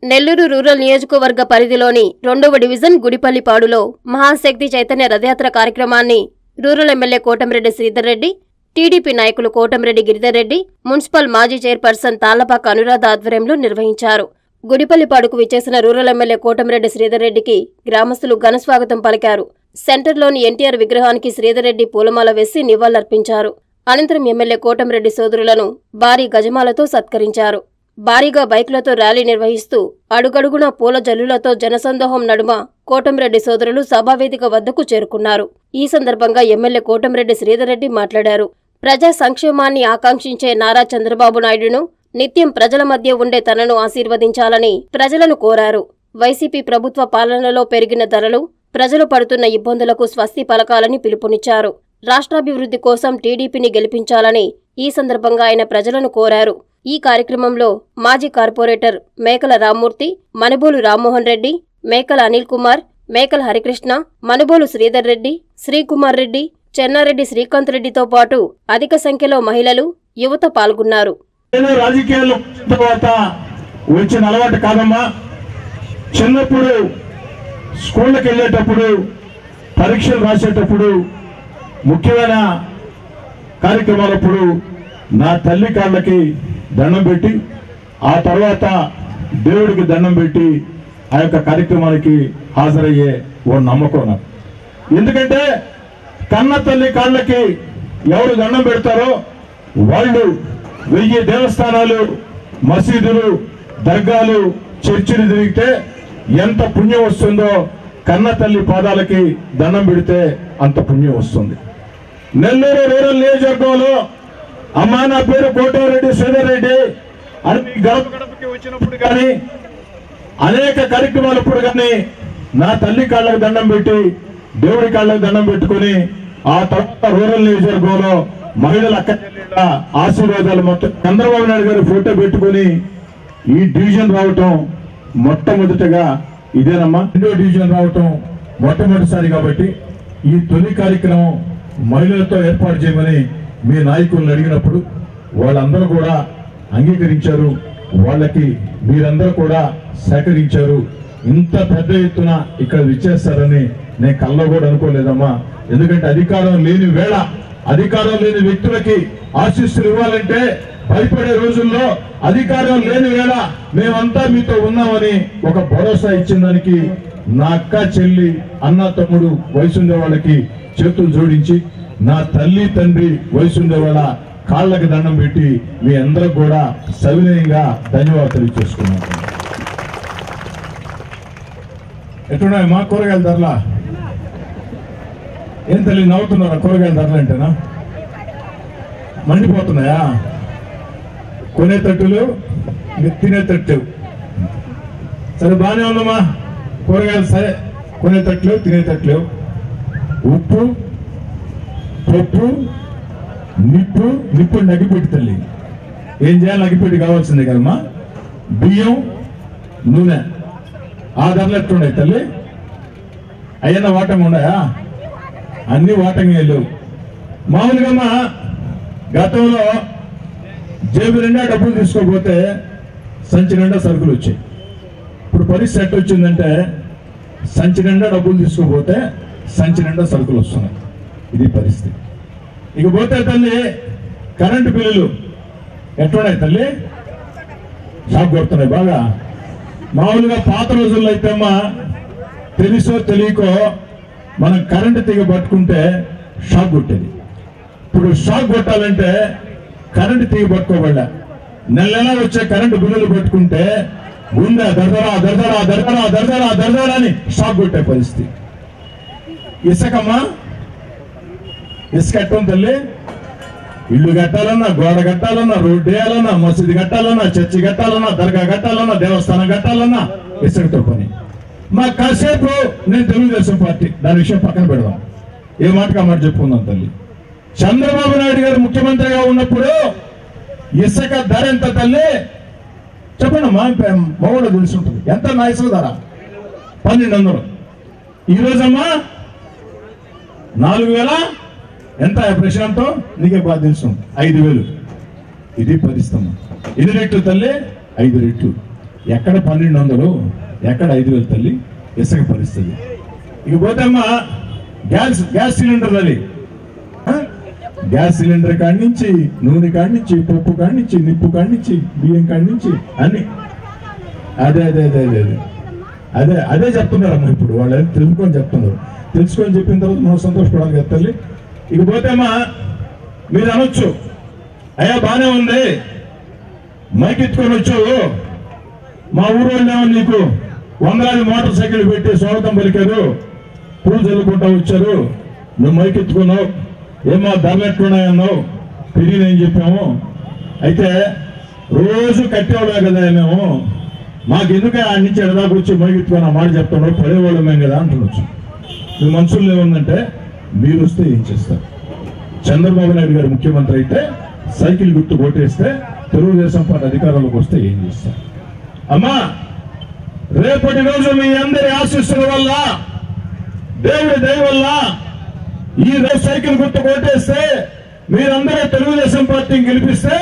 Nellore rural నియోజకవర్గ పరిధిలోని రెండవ డివిజన్ గుడిపల్లిపాడులో మహాశక్తి చైతన్య రథయాత్ర కార్యక్రమాన్ని rural MLA Kotamreddy Sridhar Reddy TDP నాయకులు కోటమిరెడ్డి గిరిధర్ రెడ్డి మున్సిపల్ మాజీ చైర్పర్సన్ తాళ్లపాక అనురాధ ఆధ్వర్యంలో నిర్వహించారు గుడిపల్లిపాడుకు విచ్చేసిన రూరల్ ఎమ్మెల్యే కోటమిరెడ్డి శ్రీధర్ రెడ్డికి గ్రామస్తులు ఘనస్వాగతం పలికారు సెంటర్లోని ఎన్టీఆర్ విగ్రహానికి శ్రీధర్ రెడ్డి పూలమాల వేసి నివాళులర్పించారు అనంతరం ఎమ్మెల్యే కోటమిరెడ్డి సోదరులను భారీ గజమాలతో సత్కరించారు భారీగా బైక్లతో ర్యాలీ నిర్వహిస్తూ అడుగడుగునా పూల జల్లులతో జనసందోహం నడుమ కోటంరెడ్డి సోదరులు సభావేదిక వద్దకు చేరుకున్నారు ఈ సందర్భంగా ఎమ్మెల్యే కోటంరెడ్డి శ్రీధర్ రెడ్డి మాట్లాడారు ప్రజా సంక్షేమాన్ని ఆకాంక్షించే నారా చంద్రబాబు నాయుడును నిత్యం ప్రజల మధ్య ఉండే తనను ఆశీర్వదించాలని ప్రజలను కోరారు వైసీపీ ప్రభుత్వ పాలనలో పెరిగిన ధరలు ప్రజలు పడుతున్న ఇబ్బందులకు స్వస్తి పలకాలని పిలుపునిచ్చారు రాష్ట్రాభివృద్ధి కోసం టీడీపీని గెలిపించాలని ఈ సందర్భంగా ఆయన ప్రజలను కోరారు ఈ కార్యక్రమంలో మాజీ కార్పొరేటర్ మేకల రామ్మూర్తి మనుబోలు రామ్మోహన్ రెడ్డి మేకల అనిల్ కుమార్ మేకల హరికృష్ణ మనుబోలు శ్రీధర్ రెడ్డి శ్రీకుమార్ రెడ్డి చెన్నారెడ్డి శ్రీకాంత్ రెడ్డితో పాటు అధిక సంఖ్యలో మహిళలు యువత పాల్గొన్నారు ఏదో రాజకీయాల్లో తర్వాత వచ్చిన అలవాటు కాదమ్మా చిన్నప్పుడు స్కూళ్ళకి వెళ్ళేటప్పుడు పరీక్షలు రాసేటప్పుడు ముఖ్యమైన కార్యక్రమాలప్పుడు నా తల్లి కాళ్ళకి దండం పెట్టి ఆ తర్వాత దేవుడికి దండం పెట్టి ఆ యొక్క కార్యక్రమానికి హాజరయ్యే ఓ నమ్మకం నాకు ఎందుకంటే కన్న తల్లి కాళ్ళకి ఎవరు దండం పెడతారో వాళ్ళు వెయ్యి దేవస్థానాలు మసీదులు దర్గాలు చర్చిలు తిరిగితే ఎంత పుణ్యం వస్తుందో కన్న తల్లి పాదాలకి దండం పెడితే అంత పుణ్యం వస్తుంది నెల్లూరు రూరల్ నియోజకవర్గంలో అమ్మా నా పేరు కోటారెడ్డి శ్రీధర్ రెడ్డి అని మీ గడప గడపకి వచ్చినప్పుడు కానీ అనేక కార్యక్రమాలప్పుడు కానీ నా తల్లి కాళ్ళకు దండం పెట్టి దేవుడి కాళ్ళకు దండం పెట్టుకుని ఆ తర్వాత రూరల్ నియోజకవర్గంలో మహిళల అక్క చెల్లెళ్ళ ఆశీర్వాదాలు మొత్తం చంద్రబాబు నాయుడు గారి ఫోటో పెట్టుకుని ఈ డివిజన్ రావటం మొట్టమొదటగా ఇదేనమ్మా రెండో డివిజన్ రావటం మొట్టమొదటిసారి కాబట్టి ఈ తొలి కార్యక్రమం మహిళలతో ఏర్పాటు చేయమని మీ నాయకులను అడిగినప్పుడు వాళ్ళందరూ కూడా అంగీకరించారు వాళ్ళకి మీరందరూ కూడా సహకరించారు ఇంత పెద్ద ఎత్తున ఇక్కడ విచ్చేస్తారని నేను కల్లో కూడా అనుకోలేదమ్మా ఎందుకంటే అధికారం లేని వేళ అధికారం లేని వ్యక్తులకి ఆశీస్సులు ఇవ్వాలంటే భయపడే రోజుల్లో అధికారం లేని వేళ మేమంతా మీతో ఉన్నామని ఒక భరోసా ఇచ్చిన దానికి నా అక్క చెల్లి అన్న తమ్ముడు వయసుండే వాళ్ళకి చేతులు జోడించి నా తల్లి తండ్రి వయసుండే వాళ్ళ కాళ్ళకి దండం పెట్టి మీ అందరికి కూడా సవినయంగా ధన్యవాదాలు తెలియజేసుకున్నాను ఎట్టున్నాయి మా కూరగాయల ధరలా ఏం తల్లి నవ్వుతున్నారా కూరగాయల ధరలు అంటేనా మండిపోతున్నాయా కొనే తట్టులు ఇంకా తినే తట్టు సరే బాగానే ఉందమ్మా కూరగాయలు సరే కొనే తట్లు తినే తట్లు ఉప్పు పప్పు నిప్పు నిప్పు నగిపెట్టి తల్లి ఏం చేయాలి నగిపెట్టి కావాల్సిందే కదమ్మా బియ్యం నూనె ఆ ధరలు ఎట్లున్నాయి తల్లి అయ్యన్న వాటంగా ఉన్నాయా అన్ని వాటంగా లేవు మామూలుగా అమ్మా, గతంలో జేబు నిండా డబ్బులు తీసుకోకపోతే సంచి నిండా సరుకులు వచ్చాయి ఇప్పుడు పరిస్థితి ఎట్ట వచ్చిందంటే సంచి నిండా డబ్బులు తీసుకోకపోతే సంచి నిండా సరుకులు వస్తున్నాయి ఇది పరిస్థితి ఇక పోతే తల్లి కరెంటు బిల్లులు ఎట్లున్నాయి తల్లి షాక్ కొడుతున్నాయి బాగా మామూలుగా పాత రోజుల్లో అయితే అమ్మా తెలుసో తెలియకో మనం కరెంటు తీగ పట్టుకుంటే షాక్ కొట్టేది ఇప్పుడు షాక్ కొట్టాలంటే కరెంటు తీగ పట్టుకోబడ్డా నెల నెల వచ్చే కరెంటు బిల్లులు పట్టుకుంటే గుండె దర్దరా దర్దరా దర్దరా దర్దరా దర్దరా అని షాక్ కొట్టే పరిస్థితి ఇసుకమ్మా ఇసుక ఎట్టం తల్లి ఇల్లు కట్టాలన్నా గోడ కట్టాలన్నా రోడ్డు వేయాలన్నా మసీదు కట్టాలన్నా చర్చి కట్టాలన్నా దర్గా కట్టాలన్నా దేవస్థానం కట్టాలన్నా ఇసుకతో పని మా కాసేపు నేను తెలుగుదేశం పార్టీ దాని విషయం పక్కన పెడదాం ఏ మాటగా మాట చెప్పుకుందాం తల్లి చంద్రబాబు నాయుడు గారు ముఖ్యమంత్రిగా ఉన్నప్పుడు ఇసుక ధర ఎంత తల్లి చెప్పండి మా మగవాడు తెలిసి ఉంటుంది ఎంత నా ఇసుక ధర పన్నెండు వందలు ఈ రోజమ్మా నాలుగు వేల ఎంత ప్రశ్నతో నీకే బాధ తెలుసు ఐదు వేలు ఇది పరిస్థితి ఎన్ని రెట్లు తల్లి ఐదు రెట్లు ఎక్కడ పన్నెండు వందలు ఎక్కడ ఐదు వేలు తల్లి ఇసుక పరిస్థితి ఇక పోతేమ్మా గ్యాస్ గ్యాస్ సిలిండర్ అది ఆ? గ్యాస్ సిలిండర్ కాడి నుంచి నూనె కాడి నుంచి పప్పు కాడి నుంచి నిప్పు కాడి నుంచి బియ్యం కాడి నుంచి అన్ని అదే అదే అదే అదే అదే అదే అదే చెప్తున్నారమ్మా ఇప్పుడు వాళ్ళు ఏం తెలుసుకొని చెప్తున్నారు తెలుసుకొని చెప్పిన తర్వాత మనం సంతోషపడాలి కదా తల్లి ఇక పోతేమ్మా మీరు అనొచ్చు అయ్యా బానే ఉంది మైక్ ఎత్తుకొని వచ్చావు మా ఊరు వాళ్ళేమో నీకు వందలాది మోటార్ సైకిల్ పెట్టి స్వాగతం పలికారు పూలు చల్లుకుంటా వచ్చారు నువ్వు మైక్ ఎత్తుకున్నావు ఏమో ధరలు ఎట్లున్నాయన్నావు పెరిగినాయని చెప్పాము అయితే రోజు కట్టేవాళ్ళే కదా మేము మాకు ఎందుకు ఆ నుంచి ఎడదాకా వచ్చి మైక్ ఎత్తుకొని ఆ మాట చెప్తున్నావు పడేవాళ్ళమే కదా అంటున్నచ్చు మీ మనసులో ఏముందంటే మీరు వస్తే ఏం చేస్తారు చంద్రబాబు నాయుడు గారు ముఖ్యమంత్రి అయితే సైకిల్ గుర్తు కొట్టేస్తే తెలుగుదేశం పార్టీ అధికారంలోకి వస్తే ఏం చేస్తారు అమ్మా రేపటి రోజు మీ అందరి ఆశీస్సుల వల్ల దేవుడి దయ వల్ల ఈ రోజు సైకిల్ గుర్తు కొట్టేస్తే మీరందరూ తెలుగుదేశం పార్టీని గెలిపిస్తే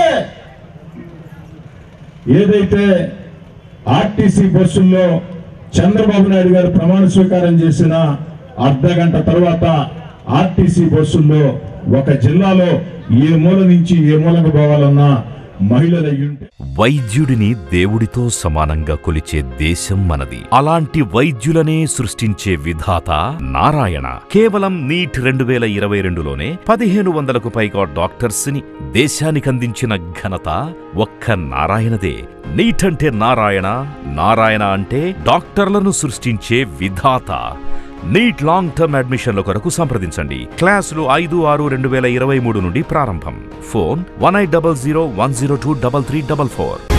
ఏదైతే ఆర్టీసీ బస్సుల్లో చంద్రబాబు నాయుడు గారు ప్రమాణ స్వీకారం చేసిన అర్ధ గంట తర్వాత ఆర్టీసీ బస్సుల్లో ఒక జిల్లాలో ఏ మూల నుంచి ఏ మూలకు పోవాలన్నా మహిళలు అయ్యుంటే వైద్యుడిని దేవుడితో సమానంగా కొలిచే దేశం మనది అలాంటి వైద్యులనే సృష్టించే విధాత నారాయణ కేవలం నీట్ రెండు వేల ఇరవై రెండులోనే పదిహేను వందలకు పైగా డాక్టర్స్ ని దేశానికందించిన ఘనత ఒక్క నారాయణదే నీట్ అంటే నారాయణ నారాయణ అంటే డాక్టర్లను సృష్టించే విధాత నీట్ లాంగ్ టర్మ్ అడ్మిషన్ల కొరకు సంప్రదించండి క్లాసులు ఐదు ఆరు రెండు వేల ఇరవై మూడు నుండి ప్రారంభం phone one eight double zero one zero two double three double four